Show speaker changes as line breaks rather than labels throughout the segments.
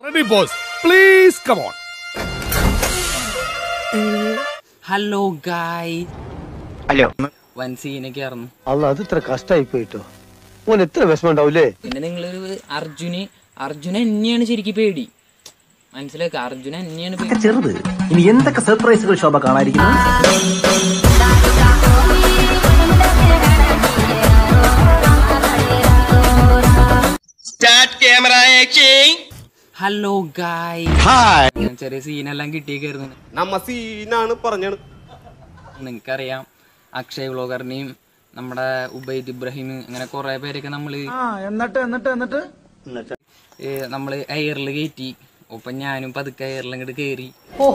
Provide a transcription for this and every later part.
Ready, boss. Please come on.
Hello ഗായ്
hello
വൻ സീനൊക്കെ ആയിരുന്നു
അല്ല അത് ഇത്ര കഷ്ടായി പോയിട്ടോ ഓൻ എത്ര വിഷമം ഉണ്ടാവൂലേ
പിന്നെ നിങ്ങളൊരു അർജുന് അർജുന എന്നെയാണ് ശരിക്കും പേടി മനസ്സിലാക്കുക അർജുന എന്നെയാണ് പേടി
ചെറുത് ഇനി എന്തൊക്കെ സർപ്രൈസുകൾ ശോഭ കാണാതിരിക്കുന്നു
ഹലോ ഗായ് ഞാൻ ചെറിയ സീനെല്ലാം കിട്ടിയേക്കായിരുന്നു
നമ്മ സീനാണ് പറഞ്ഞത്
നിങ്ങൾക്കറിയാം അക്ഷയ് വ്ളോഗറിനെയും നമ്മുടെ ഉബൈദ് ഇബ്രാഹിം അങ്ങനെ കുറെ പേരൊക്കെ നമ്മള്
എന്നിട്ട് എന്നിട്ട് എന്നിട്ട്
ഏ, നമ്മള് എയറിൽ കയറ്റി ഒപ്പം ഞാനും പതുക്കെ എയറിൽ അങ്ങോട്ട് കയറി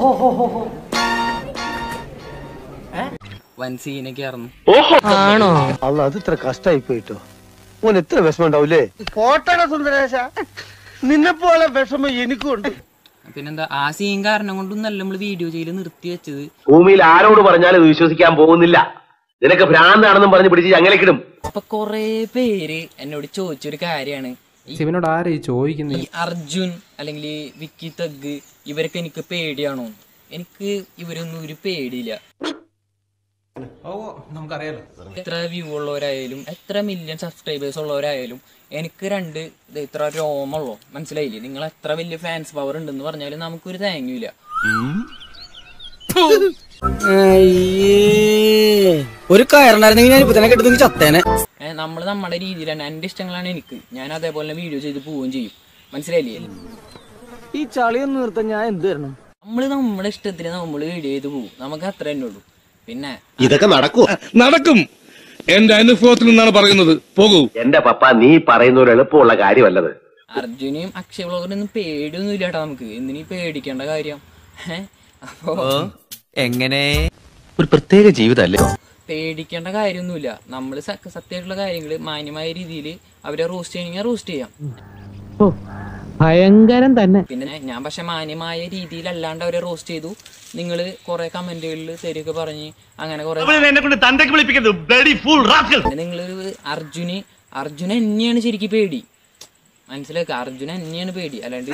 വൻ സീനൊക്കെ ആയിരുന്നു
അല്ല അത് ഇത്ര കഷ്ടായി പോയിട്ടോ ഓൻ എത്ര വിഷമം ഉണ്ടാവൂലേ
പോട്ടട സുന്ദരേശ നിന്നെ പോലെ വിഷമം എനിക്കുണ്ട്
പിന്നെന്താ ആ സീൻ കാരണം കൊണ്ടൊന്നല്ല നമ്മള് വീഡിയോ ചെയ്യല് നിർത്തി വെച്ചത്
ഭൂമിയിൽ ആരോട് പറഞ്ഞാലും ഇത് വിശ്വസിക്കാൻ പോകുന്നില്ല നിനക്ക് ഭ്രാന്താണെന്നും പറഞ്ഞ് പിടിച്ച് ഞങ്ങലേക്കിടും
അപ്പൊ കൊറേ പേര് എന്നോട് ചോദിച്ചൊരു കാര്യമാണ്
ശിവനോട് ആരാ ഈ ചോദിക്കുന്നത്
ഈ അർജുൻ അല്ലെങ്കിൽ ഈ വിക്കി തഗ് ഇവരൊക്കെ എനിക്ക് പേടിയാണോ എനിക്ക് ഇവരൊന്നും ഒരു പേടിയില്ല എത്ര വ്യൂ ഉള്ളവരായാലും എത്ര മില്യൺ സബ്സ്ക്രൈബേഴ്സ് ഉള്ളവരായാലും എനിക്ക് രണ്ട് ഇത് ഇത്ര രോമുള്ളൂ മനസ്സിലായില്ലേ നിങ്ങൾ എത്ര വലിയ ഫാൻസ് പവർ ഉണ്ടെന്ന് പറഞ്ഞാലും നമുക്കൊരു താങ്ങില്ല
ഒരു കയറുണ്ടായിരുന്നെങ്കിൽ ഞാൻ ഇപ്പൊ തന്നെ കെട്ടുന്നെങ്കിൽ ചത്തേനെ
നമ്മൾ നമ്മുടെ രീതിയിലാണ് എൻ്റെ ഇഷ്ടങ്ങളാണ് എനിക്ക് ഞാൻ അതേപോലെ വീഡിയോ ചെയ്ത് പോവുകയും ചെയ്യും മനസ്സിലായില്ലേ
ഈ ചളിയൊന്നും നിർത്താൻ ഞാൻ എന്ത് തരണം
നമ്മൾ നമ്മുടെ ഇഷ്ടത്തിന് നമ്മൾ വീഡിയോ ചെയ്ത് പോകും നമുക്ക് അത്ര തന്നെ ഉള്ളൂ പിന്നെ
ഇതൊക്കെ നടക്കൂ
നടക്കും എന്റെ അനുഭവത്തിൽ നിന്നാണ് പറയുന്നത് പോകൂ
എന്റെ പപ്പ നീ പറയുന്ന ഒരു എളുപ്പമുള്ള കാര്യമല്ലത്
അർജുനെയും അക്ഷയ വ്ളോഗറിനൊന്നും പേടിയൊന്നും ഇല്ല കേട്ടോ നമുക്ക് എന്തിനീ പേടിക്കേണ്ട കാര്യം ഏഹ്? അപ്പോ
എങ്ങനെ
ഒരു പ്രത്യേക ജീവിതമല്ലേ
പേടിക്കേണ്ട കാര്യമൊന്നുമില്ല നമ്മൾ സത്യമായിട്ടുള്ള കാര്യങ്ങൾ മാന്യമായ രീതിയിൽ അവരെ റോസ്റ്റ് ചെയ്യണമെങ്കിൽ റോസ്റ്റ് ചെയ്യാം
ഭയങ്കരം തന്നെ
പിന്നെ ഞാൻ പക്ഷെ മാന്യമായ രീതിയിൽ അല്ലാണ്ട് അവരെ റോസ്റ്റ് ചെയ്തു നിങ്ങൾ കുറെ കമന്റുകളിൽ തരിക പറഞ്ഞ് അങ്ങനെ കുറെ പിന്നെ നിങ്ങളൊരു അർജുന് അർജുന എന്നെയാണ് ശരിക്കും പേടി മനസ്സിലാക്കുക അർജുന എന്നെയാണ് പേടി അല്ലാണ്ട്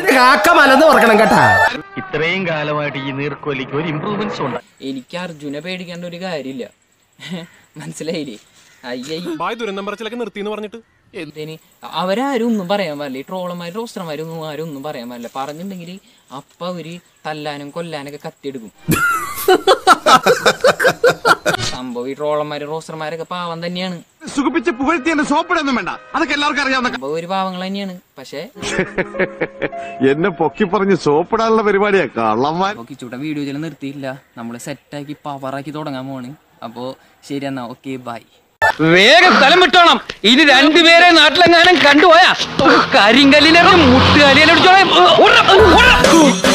ഇത്രയും കാലമായിട്ട് ഈ നീർക്കോലിക്ക് ഒരു ഇമ്പ്രൂവ്മെന്റ്സ് ഉണ്ട്
എനിക്ക് അർജുനെ പേടിക്കേണ്ട ഒരു കാര്യമില്ല മനസ്സിലായില്ലേ അയ്യ
ബായ് ദുരന്തം പറച്ചിലൊക്കെ നിർത്തി എന്ന് പറഞ്ഞിട്ട്
എന്തിന് അവരാരും ഒന്നും പറയാൻ പാടില്ല ഈ ട്രോളന്മാരും റോസ്റ്റർമാരും ഒന്നും ആരും ഒന്നും പറയാൻ പാടില്ല പറഞ്ഞിട്ടുണ്ടെങ്കിൽ അപ്പ അവര് തല്ലാനും കൊല്ലാനൊക്കെ കത്തിയെടുക്കും സംഭവം ഈ ട്രോളന്മാരും റോസ്റ്റർമാരൊക്കെ പാവം തന്നെയാണ്
സുഖിപ്പിച്ച് പുകഴ്ത്തി എന്നെ സോപ്പിടൊന്നും വേണ്ട അതൊക്കെ എല്ലാവർക്കും അറിയാവുന്ന
സംഭവം ഒരു പാവങ്ങൾ തന്നെയാണ് പക്ഷെ
എന്നെ പൊക്കി പറഞ്ഞ് സോപ്പിടാനുള്ള പരിപാടിയാ കള്ളന്മാർ
അപ്പൊ കിച്ചൂട്ട വീഡിയോ ചില നിർത്തിയില്ല നമ്മൾ സെറ്റാക്കി പവറാക്കി തുടങ്ങാൻ പോവാണ് അപ്പോ ശരി എന്നാ ഓക്കെ ബൈ
വേഗം സ്ഥലം വിട്ടോണം ഇനി രണ്ടുപേരെ നാട്ടിലെങ്ങാനും കണ്ടുപോയാ കരിങ്കല്ലിനെ മുട്ടുകാലിയെ